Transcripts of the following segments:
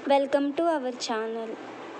welcome to our channel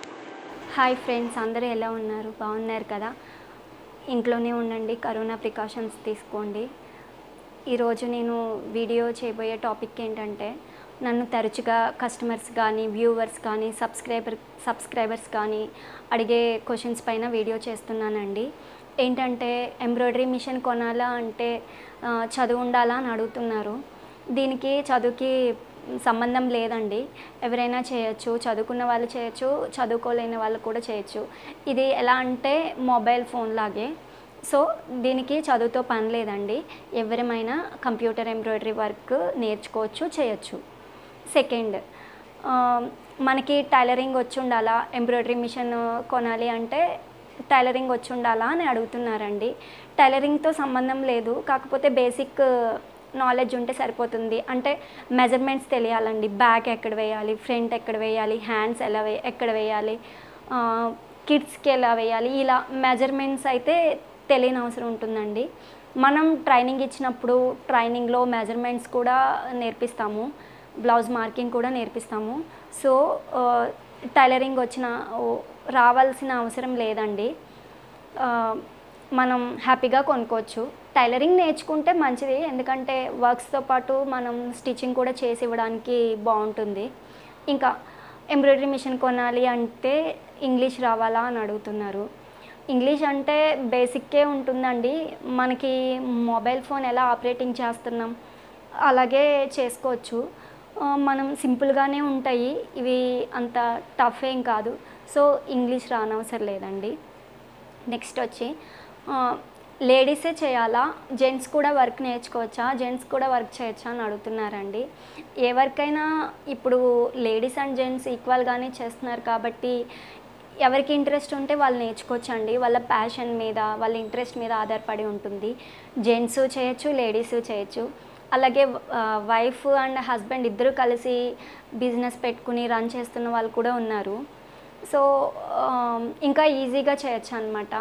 hi friends అందరూ ఎలా ఉన్నారు బాగున్నారు కదా ఇంట్లోనే ఉండండి కరోనా ప్రికాషన్స్ తీసుకోండి ఈరోజు నేను వీడియో చేయబోయే టాపిక్ ఏంటంటే నన్ను తరచుగా కస్టమర్స్ కానీ వ్యూవర్స్ కానీ సబ్స్క్రైబర్ సబ్స్క్రైబర్స్ కానీ అడిగే క్వశ్చన్స్ పైన వీడియో చేస్తున్నానండి ఏంటంటే ఎంబ్రాయిడరీ మిషన్ కొనాలా అంటే ఆ, చదువు ఉండాలా అని అడుగుతున్నారు దీనికి చదువుకి సంబంధం లేదండి ఎవరైనా చేయొచ్చు చదువుకున్న వాళ్ళు చేయొచ్చు చదువుకోలేని వాళ్ళు కూడా చేయొచ్చు ఇది ఎలా అంటే మొబైల్ ఫోన్ లాగే సో దీనికి చదువుతో పని లేదండి ఎవరమైనా కంప్యూటర్ ఎంబ్రాయిడరీ వర్క్ నేర్చుకోవచ్చు చేయొచ్చు సెకండ్ ఆ, మనకి టైలరింగ్ వచ్చి ఉండాలా ఎంబ్రాయిడరీ మిషన్ కొనాలి అంటే టైలరింగ్ వచ్చి ఉండాలా అని అడుగుతున్నారండి టైలరింగ్తో సంబంధం లేదు కాకపోతే బేసిక్ నాలెడ్జ్ ఉంటే సరిపోతుంది అంటే మెజర్మెంట్స్ తెలియాలండి బ్యాక్ ఎక్కడ వేయాలి ఫ్రంట్ ఎక్కడ వేయాలి హ్యాండ్స్ ఎలా వే ఎక్కడ వేయాలి కిడ్స్కి ఎలా వేయాలి ఇలా మెజర్మెంట్స్ అయితే తెలియని అవసరం ఉంటుందండి మనం ట్రైనింగ్ ఇచ్చినప్పుడు ట్రైనింగ్లో మెజర్మెంట్స్ కూడా నేర్పిస్తాము బ్లౌజ్ మార్కింగ్ కూడా నేర్పిస్తాము సో టైలరింగ్ వచ్చిన ఓ, రావాల్సిన అవసరం లేదండి ఆ, మనం హ్యాపీగా కొనుక్కోవచ్చు టైలరింగ్ నేర్చుకుంటే మంచిది ఎందుకంటే వర్క్స్తో పాటు మనం స్టిచ్చింగ్ కూడా చేసి ఇవ్వడానికి బాగుంటుంది ఇంకా ఎంబ్రాయిడరీ మిషన్ కొనాలి అంటే ఇంగ్లీష్ రావాలా అని అడుగుతున్నారు ఇంగ్లీష్ అంటే బేసిక్కే ఉంటుందండి మనకి మొబైల్ ఫోన్ ఎలా ఆపరేటింగ్ చేస్తున్నాం అలాగే చేసుకోవచ్చు ఆ, మనం సింపుల్గానే ఉంటాయి ఇవి అంత టఫ్ ఏం కాదు సో ఇంగ్లీష్ రానవసరం లేదండి నెక్స్ట్ వచ్చి ఆ, లేడీసే చేయాలా జెంట్స్ కూడా వర్క్ నేర్చుకోవచ్చా జెంట్స్ కూడా వర్క్ చేయొచ్చా అని అడుగుతున్నారండి ఏ వర్క్ అయినా ఇప్పుడు లేడీస్ అండ్ జెంట్స్ ఈక్వల్గానే చేస్తున్నారు కాబట్టి ఎవరికి ఇంట్రెస్ట్ ఉంటే వాళ్ళు నేర్చుకోవచ్చండి వాళ్ళ ప్యాషన్ మీద వాళ్ళ ఇంట్రెస్ట్ మీద ఆధారపడి ఉంటుంది జెంట్స్ చేయొచ్చు లేడీస్ చేయొచ్చు అలాగే వైఫ్ అండ్ హస్బెండ్ ఇద్దరు కలిసి బిజినెస్ పెట్టుకుని రన్ చేస్తున్న వాళ్ళు కూడా ఉన్నారు సో ఆ, ఇంకా ఈజీగా చేయొచ్చు అనమాట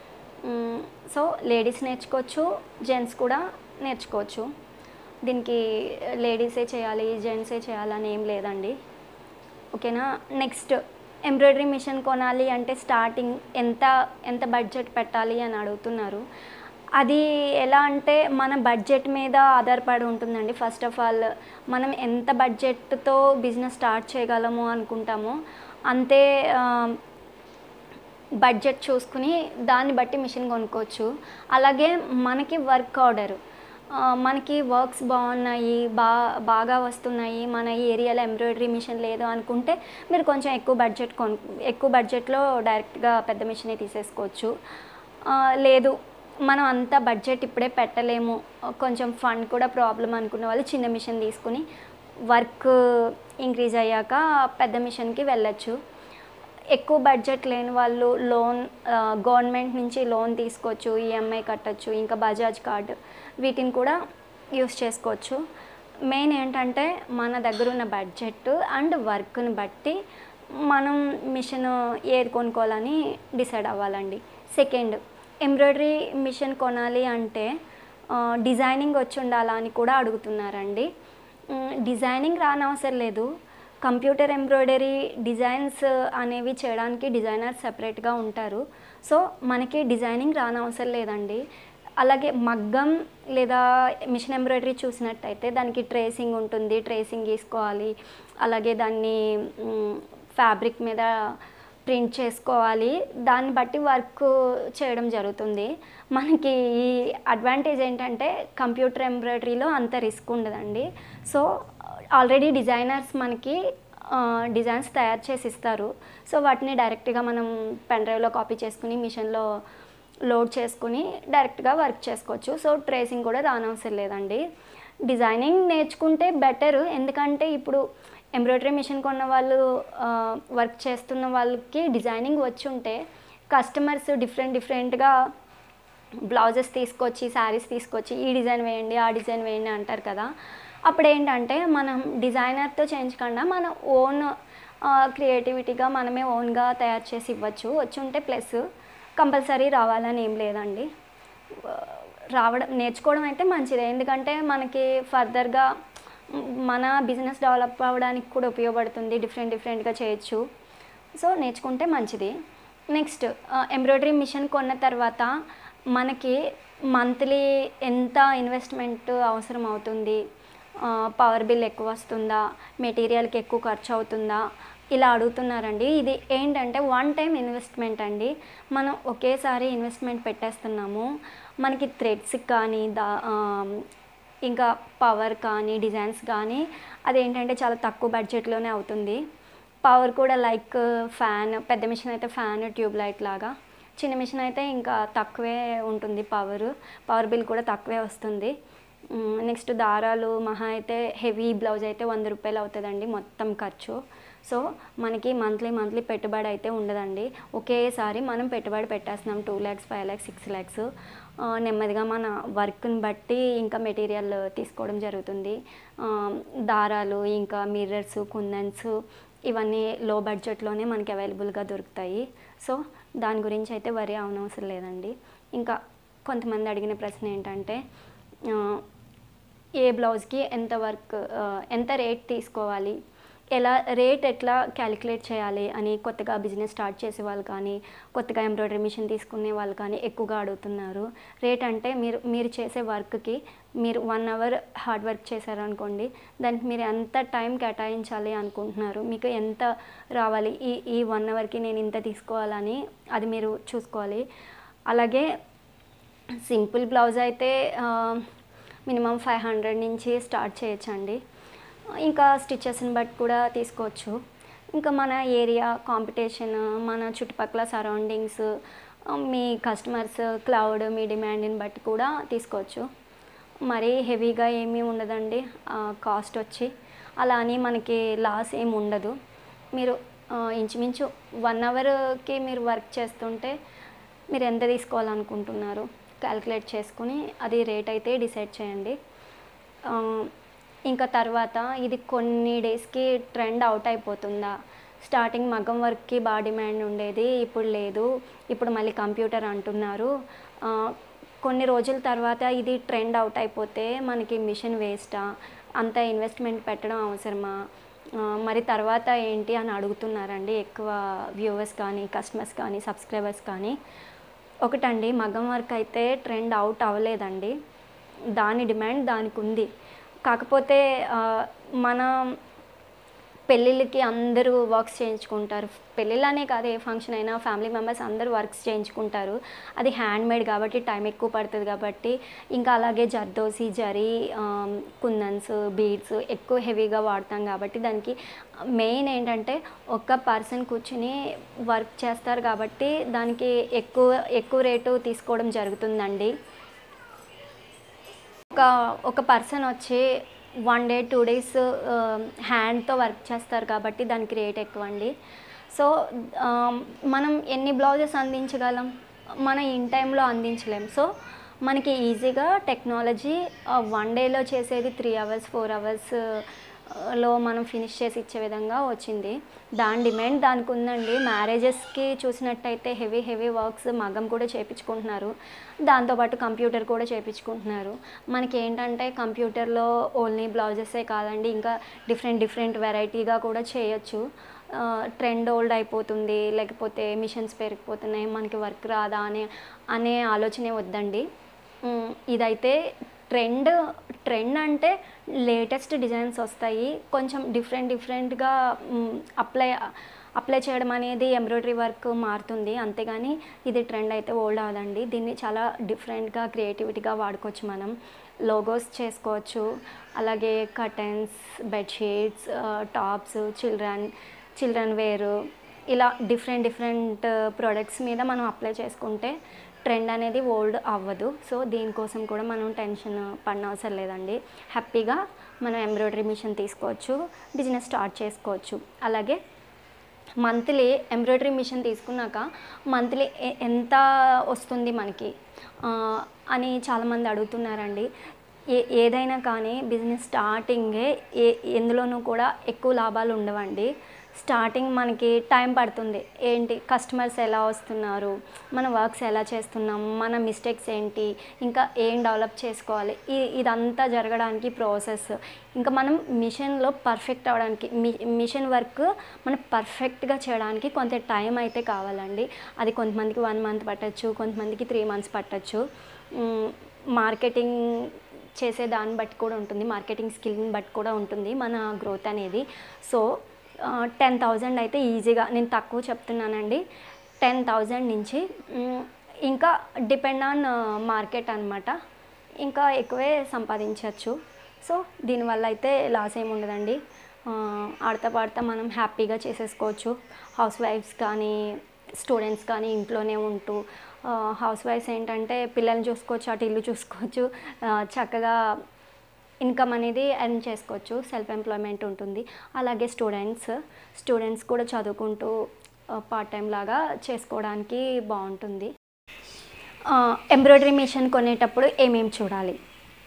సో లేడీస్ నేర్చుకోవచ్చు జెంట్స్ కూడా నేర్చుకోవచ్చు దీనికి లేడీసే చేయాలి జెంట్సే చేయాలని ఏం లేదండి ఓకేనా నెక్స్ట్ ఎంబ్రాయిడరీ మిషన్ కొనాలి అంటే స్టార్టింగ్ ఎంత ఎంత బడ్జెట్ పెట్టాలి అని అడుగుతున్నారు అది ఎలా అంటే మన బడ్జెట్ మీద ఆధారపడి ఉంటుందండి ఫస్ట్ ఆఫ్ ఆల్ మనం ఎంత బడ్జెట్తో బిజినెస్ స్టార్ట్ చేయగలము అనుకుంటామో అంతే ఆ, బడ్జెట్ చూసుకుని దాన్ని బట్టి మిషన్ కొనుక్కోవచ్చు అలాగే మనకి వర్క్ ఆర్డర్ మనకి వర్క్స్ బాగున్నాయి బా బాగా వస్తున్నాయి మన ఈ ఏరియాలో ఎంబ్రాయిడరీ మిషన్ లేదు అనుకుంటే మీరు కొంచెం ఎక్కువ బడ్జెట్ కొను ఎక్కువ బడ్జెట్లో డైరెక్ట్గా పెద్ద మిషనే తీసేసుకోవచ్చు ఆ, లేదు మనం అంత బడ్జెట్ ఇప్పుడే పెట్టలేము కొంచెం ఫండ్ కూడా ప్రాబ్లం అనుకున్న వాళ్ళు చిన్న మిషన్ తీసుకుని వర్క్ ఇంక్రీజ్ అయ్యాక పెద్ద మిషన్కి వెళ్ళచ్చు ఎక్కువ బడ్జెట్ లేని వాళ్ళు లోన్ గవర్నమెంట్ నుంచి లోన్ తీసుకోవచ్చు ఈఎంఐ కట్టచ్చు ఇంకా బజాజ్ కార్డ్ వీటిని కూడా యూస్ చేసుకోవచ్చు మెయిన్ ఏంటంటే మన దగ్గర ఉన్న బడ్జెట్ అండ్ వర్క్ని బట్టి మనం మిషన్ ఏది కొనుక్కోవాలని డిసైడ్ అవ్వాలండి సెకండ్ ఎంబ్రాయిడరీ మిషన్ కొనాలి అంటే ఆ, డిజైనింగ్ వచ్చి ఉండాలా అని కూడా అడుగుతున్నారండి మ్, డిజైనింగ్ రానవసరం లేదు కంప్యూటర్ ఎంబ్రాయిడరీ డిజైన్స్ అనేవి చేయడానికి డిజైనర్ సెపరేట్గా ఉంటారు సో మనకి డిజైనింగ్ రానవసరం లేదండి అలాగే మగ్గం లేదా మిషన్ ఎంబ్రాయిడరీ చూసినట్టయితే దానికి ట్రేసింగ్ ఉంటుంది ట్రేసింగ్ గీసుకోవాలి అలాగే దాన్ని ఫ్యాబ్రిక్ మీద ప్రింట్ చేసుకోవాలి దాన్ని బట్టి వర్క్ చేయడం జరుగుతుంది మనకి ఈ అడ్వాంటేజ్ ఏంటంటే కంప్యూటర్ ఎంబ్రాయిడరీలో అంత రిస్క్ ఉండదండి సో ఆల్రెడీ డిజైనర్స్ మనకి డిజైన్స్ తయారు చేసి ఇస్తారు సో వాటిని డైరెక్ట్గా మనం పెన్ డ్రైవ్లో కాపీ చేసుకుని మిషన్లో లోడ్ చేసుకుని డైరెక్ట్గా వర్క్ చేసుకోవచ్చు సో ట్రేసింగ్ కూడా రానవసరం లేదండి డిజైనింగ్ నేర్చుకుంటే బెటర్ ఎందుకంటే ఇప్పుడు ఎంబ్రాయిడరీ మిషన్ కొన్న వాళ్ళు వర్క్ చేస్తున్న వాళ్ళకి డిజైనింగ్ వచ్చి ఉంటే కస్టమర్స్ డిఫరెంట్ డిఫరెంట్గా బ్లౌజెస్ తీసుకొచ్చి శారీస్ తీసుకొచ్చి ఈ డిజైన్ వేయండి ఆ డిజైన్ వేయండి అంటారు కదా అప్పుడు ఏంటంటే మనం డిజైనర్తో చేయించకుండా మన ఓన్ క్రియేటివిటీగా మనమే ఓన్గా తయారు చేసి ఇవ్వచ్చు వచ్చి ఉంటే ప్లస్ కంపల్సరీ రావాలని ఏం లేదండి రావడం నేర్చుకోవడం అయితే మంచిదే ఎందుకంటే మనకి ఫర్దర్గా మ్, మన బిజినెస్ డెవలప్ అవ్వడానికి కూడా ఉపయోగపడుతుంది డిఫరెంట్ డిఫరెంట్గా చేయొచ్చు సో నేర్చుకుంటే మంచిది నెక్స్ట్ ఎంబ్రాయిడరీ మిషన్ కొన్న తర్వాత మనకి మంత్లీ ఎంత ఇన్వెస్ట్మెంట్ అవసరం అవుతుంది పవర్ బిల్ ఎక్కువ వస్తుందా మెటీరియల్కి ఎక్కువ ఖర్చు అవుతుందా ఇలా అడుగుతున్నారండి ఇది ఏంటంటే వన్ టైం ఇన్వెస్ట్మెంట్ అండి మనం ఒకేసారి ఇన్వెస్ట్మెంట్ పెట్టేస్తున్నాము మనకి థ్రెడ్స్ కానీ దా ఆ, ఇంకా పవర్ కానీ డిజైన్స్ కానీ అదేంటంటే చాలా తక్కువ బడ్జెట్లోనే అవుతుంది పవర్ కూడా లైక్ ఫ్యాన్ పెద్ద మిషన్ అయితే ఫ్యాన్ ట్యూబ్ లైట్ లాగా చిన్న మిషన్ అయితే ఇంకా తక్కువే ఉంటుంది పవర్ పవర్ బిల్ కూడా తక్కువే వస్తుంది నెక్స్ట్ దారాలు మహా అయితే హెవీ బ్లౌజ్ అయితే వంద రూపాయలు అవుతుందండి మొత్తం ఖర్చు సో మనకి మంత్లీ మంత్లీ పెట్టుబడి అయితే ఉండదండి ఒకేసారి మనం పెట్టుబడి పెట్టేస్తున్నాం two lakhs five lakhs six lakhs నెమ్మదిగా మన వర్క్ని బట్టి ఇంకా మెటీరియల్ తీసుకోవడం జరుగుతుంది ఆ, దారాలు ఇంకా మిర్రర్స్ కుందన్స్ ఇవన్నీ లో బడ్జెట్లోనే మనకి అవైలబుల్గా దొరుకుతాయి సో దాని గురించి అయితే వరి అవనవసరం లేదండి ఇంకా కొంతమంది అడిగిన ప్రశ్న ఏంటంటే ఆ, ఏ బ్లౌజ్కి ఎంత వర్క్ ఆ, ఎంత రేట్ తీసుకోవాలి ఎలా రేట్ ఎట్లా క్యాలిక్యులేట్ చేయాలి అని కొత్తగా బిజినెస్ స్టార్ట్ చేసే వాళ్ళు కానీ కొత్తగా ఎంబ్రాయిడరీ మిషన్ తీసుకునే వాళ్ళు కానీ ఎక్కువగా అడుగుతున్నారు రేట్ అంటే మీరు మీరు చేసే వర్క్కి మీరు వన్ అవర్ హార్డ్ వర్క్ చేశారనుకోండి దానికి మీరు ఎంత టైం కేటాయించాలి అనుకుంటున్నారు మీకు ఎంత రావాలి ఈ ఈ వన్ అవర్కి నేను ఇంత తీసుకోవాలని అది మీరు చూసుకోవాలి అలాగే సింపుల్ బ్లౌజ్ అయితే మినిమం ఫైవ్ హండ్రెడ్ నుంచి స్టార్ట్ చేయొచ్చండి ఇంకా స్టిచెస్ని బట్టి కూడా తీసుకోవచ్చు ఇంకా మన ఏరియా కాంపిటీషన్ మన చుట్టుపక్కల సరౌండింగ్స్ మీ కస్టమర్స్ క్లౌడ్ మీ డిమాండ్ని బట్టి కూడా తీసుకోవచ్చు మరీ హెవీగా ఏమీ ఉండదండి కాస్ట్ వచ్చి అలా అని మనకి లాస్ ఏమి ఉండదు మీరు ఆ, ఇంచుమించు వన్ అవర్కి మీరు వర్క్ చేస్తుంటే మీరు ఎంత తీసుకోవాలనుకుంటున్నారు క్యాలిక్యులేట్ చేసుకుని అది రేట్ అయితే డిసైడ్ చేయండి ఆ, ఇంకా తర్వాత ఇది కొన్ని డేస్కి ట్రెండ్ అవుట్ అయిపోతుందా స్టార్టింగ్ మగ్గం వర్క్కి బాగా డిమాండ్ ఉండేది ఇప్పుడు లేదు ఇప్పుడు మళ్ళీ కంప్యూటర్ అంటున్నారు ఆ, కొన్ని రోజుల తర్వాత ఇది ట్రెండ్ అవుట్ అయిపోతే మనకి మిషన్ వేస్టా అంత ఇన్వెస్ట్మెంట్ పెట్టడం అవసరమా ఆ, మరి తర్వాత ఏంటి అని అడుగుతున్నారండి ఎక్కువ వ్యూవర్స్ కానీ కస్టమర్స్ కానీ సబ్స్క్రైబర్స్ కానీ ఒకటండి మగ్గం వర్క్ అయితే ట్రెండ్ అవుట్ అవ్వలేదండి దాని డిమాండ్ దానికి ఉంది కాకపోతే ఆ, మన పెళ్ళిళ్ళకి అందరూ వర్క్స్ చేయించుకుంటారు పెళ్ళిళ్ళనే కాదు ఏ ఫంక్షన్ అయినా ఫ్యామిలీ మెంబర్స్ అందరూ వర్క్స్ చేయించుకుంటారు అది హ్యాండ్ మేడ్ కాబట్టి టైం ఎక్కువ పడుతుంది కాబట్టి ఇంకా అలాగే జర్దోసి జరీ కుందన్స్ బీడ్స్ ఎక్కువ హెవీగా వాడతాం కాబట్టి దానికి మెయిన్ ఏంటంటే ఒక్క పర్సన్ కూర్చుని వర్క్ చేస్తారు కాబట్టి దానికి ఎక్కువ ఎక్కువ రేటు తీసుకోవడం జరుగుతుందండి ఒక ఒక పర్సన్ వచ్చి వన్ డే టూ డేస్ హ్యాండ్తో వర్క్ చేస్తారు కాబట్టి దానికి రేట్ ఎక్కువ అండి సో ఆ, మనం ఎన్ని బ్లౌజెస్ అందించగలం మన ఇన్ టైంలో అందించలేం సో మనకి ఈజీగా టెక్నాలజీ వన్ డేలో చేసేది త్రీ అవర్స్ ఫోర్ అవర్స్ లో మనం ఫినిష్ చేసి ఇచ్చే విధంగా వచ్చింది దాని డిమాండ్ దానికి ఉందండి మ్యారేజెస్కి చూసినట్టయితే హెవీ హెవీ వర్క్స్ మగం కూడా చేయించుకుంటున్నారు దాంతోపాటు కంప్యూటర్ కూడా చేయించుకుంటున్నారు మనకి ఏంటంటే కంప్యూటర్లో ఓన్లీ బ్లౌజెసే కాదండి ఇంకా డిఫరెంట్ డిఫరెంట్ వెరైటీగా కూడా చేయొచ్చు ట్రెండ్ ఓల్డ్ అయిపోతుంది లేకపోతే మిషన్స్ పెరిగిపోతున్నాయి మనకి వర్క్ రాదా అనే అనే ఆలోచనే వద్దండి మ్, ఇదైతే ట్రెండ్ ట్రెండ్ అంటే లేటెస్ట్ డిజైన్స్ వస్తాయి కొంచెం డిఫరెంట్ డిఫరెంట్గా అప్లై అప్లై చేయడం అనేది ఎంబ్రాయిడరీ వర్క్ మారుతుంది అంతేగాని ఇది ట్రెండ్ అయితే ఓల్డ్ అవ్వదండి దీన్ని చాలా డిఫరెంట్గా క్రియేటివిటీగా వాడుకోవచ్చు మనం లోగోస్ చేసుకోవచ్చు అలాగే curtains bedsheets tops children children వేరు ఇలా డిఫరెంట్ డిఫరెంట్ ప్రోడక్ట్స్ మీద మనం అప్లై చేసుకుంటే ట్రెండ్ అనేది ఓల్డ్ అవ్వదు సో దీనికోసం కూడా మనం టెన్షన్ పడిన అవసరం లేదండి హ్యాపీగా మనం ఎంబ్రాయిడరీ మిషన్ తీసుకోవచ్చు బిజినెస్ స్టార్ట్ చేసుకోవచ్చు అలాగే మంత్లీ ఎంబ్రాయిడరీ మిషన్ తీసుకున్నాక మంత్లీ ఎ- ఎంత వస్తుంది మనకి ఆ, అని చాలామంది అడుగుతున్నారండి ఏ ఏదైనా కానీ బిజినెస్ స్టార్టింగే ఏ ఎందులోనూ కూడా ఎక్కువ లాభాలు ఉండవండి స్టార్టింగ్ మనకి టైం పడుతుంది ఏంటి కస్టమర్స్ ఎలా వస్తున్నారు మన వర్క్స్ ఎలా చేస్తున్నాం మన మిస్టేక్స్ ఏంటి ఇంకా ఏం డెవలప్ చేసుకోవాలి ఈ ఇదంతా జరగడానికి ప్రాసెస్ ఇంకా మనం మిషన్లో పర్ఫెక్ట్ అవ్వడానికి మి మిషన్ వర్క్ మనం పర్ఫెక్ట్గా చేయడానికి కొంత టైం అయితే కావాలండి అది కొంతమందికి వన్ మంత్ పట్టచ్చు కొంతమందికి త్రీ మంత్స్ పట్టచ్చు మార్కెటింగ్ చేసే దాన్ని బట్టి కూడా ఉంటుంది మార్కెటింగ్ స్కిల్ని బట్టి కూడా ఉంటుంది మన గ్రోత్ అనేది సో టెన్ థౌజండ్ అయితే ఈజీగా నేను తక్కువ చెప్తున్నానండి టెన్ థౌజండ్ నుంచి మ్, ఇంకా డిపెండ్ ఆన్ మార్కెట్ అనమాట ఇంకా ఎక్కువే సంపాదించవచ్చు సో దీనివల్ల అయితే లాస్ ఏమి ఉండదండి ఆ, ఆడతా పాడతా మనం హ్యాపీగా చేసేసుకోవచ్చు హౌస్ వైఫ్స్ కానీ స్టూడెంట్స్ కానీ ఇంట్లోనే ఉంటూ ఆ, హౌస్ వైఫ్స్ ఏంటంటే పిల్లల్ని చూసుకోవచ్చు అటు ఇల్లు చూసుకోవచ్చు ఆ, చక్కగా ఇన్కమ్ అనేది ఎర్న్ చేసుకోవచ్చు సెల్ఫ్ ఎంప్లాయ్మెంట్ ఉంటుంది అలాగే స్టూడెంట్స్ స్టూడెంట్స్ కూడా చదువుకుంటూ పార్ట్ టైం లాగా చేసుకోవడానికి బాగుంటుంది ఎంబ్రాయిడరీ మిషన్ కొనేటప్పుడు ఏమేమి చూడాలి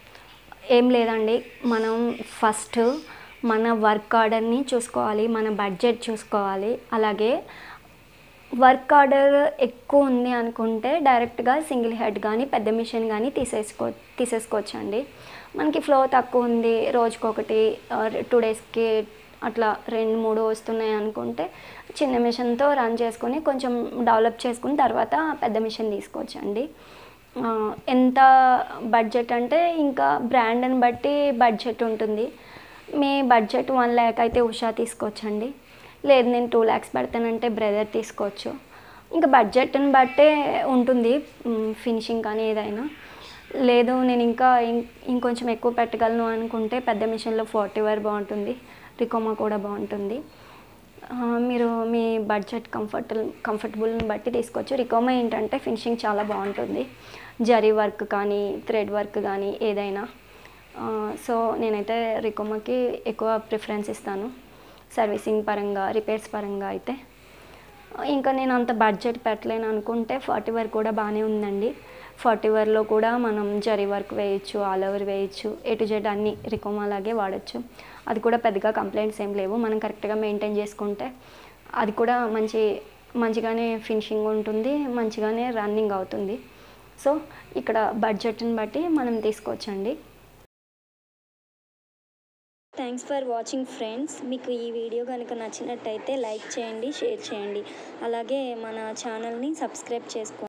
ఏం లేదండి మనం ఫస్ట్ మన వర్క్ ఆర్డర్ని చూసుకోవాలి మన బడ్జెట్ చూసుకోవాలి అలాగే వర్క్ ఆర్డర్ ఎక్కువ ఉంది అనుకుంటే డైరెక్ట్గా సింగిల్ హెడ్ కానీ పెద్ద మిషన్ కానీ తీసేసుకో తీసేసుకోవచ్చండి మనకి ఫ్లో తక్కువ ఉంది రోజుకొకటి టూ డేస్కి అట్లా రెండు మూడు వస్తున్నాయి అనుకుంటే చిన్న మిషన్తో రన్ చేసుకొని కొంచెం డెవలప్ చేసుకుని తర్వాత పెద్ద మిషన్ తీసుకోవచ్చండి ఆ, ఎంత బడ్జెట్ అంటే ఇంకా బ్రాండ్ని బట్టి బడ్జెట్ ఉంటుంది మీ బడ్జెట్ వన్ ల్యాక్ అయితే ఉషా తీసుకోవచ్చండి లేదు నేను టూ ల్యాక్స్ పెడతానంటే బ్రదర్ తీసుకోవచ్చు ఇంకా బడ్జెట్ని బట్టే ఉంటుంది ఫినిషింగ్ కానీ ఏదైనా లేదు నేను ఇంకా ఇం- ఇంకొంచెం ఎక్కువ పెట్టగలను అనుకుంటే పెద్ద మిషన్లో ఫార్టీ వర్ బాగుంటుంది రికోమా కూడా బాగుంటుంది ఆ, మీరు మీ బడ్జెట్ కంఫర్ట్ కంఫర్టబుల్ని బట్టి తీసుకోవచ్చు రికోమా ఏంటంటే ఫినిషింగ్ చాలా బాగుంటుంది జరీ వర్క్ కానీ థ్రెడ్ వర్క్ కానీ ఏదైనా ఆ, సో నేనైతే రికోమాకి ఎక్కువ ప్రిఫరెన్స్ ఇస్తాను సర్వీసింగ్ పరంగా రిపేర్స్ పరంగా అయితే ఇంకా నేను అంత బడ్జెట్ పెట్టలేను అనుకుంటే ఫార్టీ వర్ కూడా బాగానే ఉందండి ఫార్టీవర్లో కూడా మనం జరీ వర్క్ వేయచ్చు ఆల్ ఓవర్ వేయచ్చు ఏ టు జెడ్ అన్ని రికోమా లాగే వాడచ్చు అది కూడా పెద్దగా కంప్లైంట్స్ ఏం లేవు మనం కరెక్ట్గా మెయింటైన్ చేసుకుంటే అది కూడా మంచి మంచిగానే ఫినిషింగ్ ఉంటుంది మంచిగానే రన్నింగ్ అవుతుంది సో ఇక్కడ బడ్జెట్ని బట్టి మనం తీసుకోవచ్చండి థ్యాంక్స్ ఫర్ వాచింగ్ ఫ్రెండ్స్ మీకు ఈ వీడియో కనుక నచ్చినట్టయితే లైక్ చేయండి షేర్ చేయండి అలాగే మన ఛానల్ని సబ్స్క్రైబ్ చేసుకోండి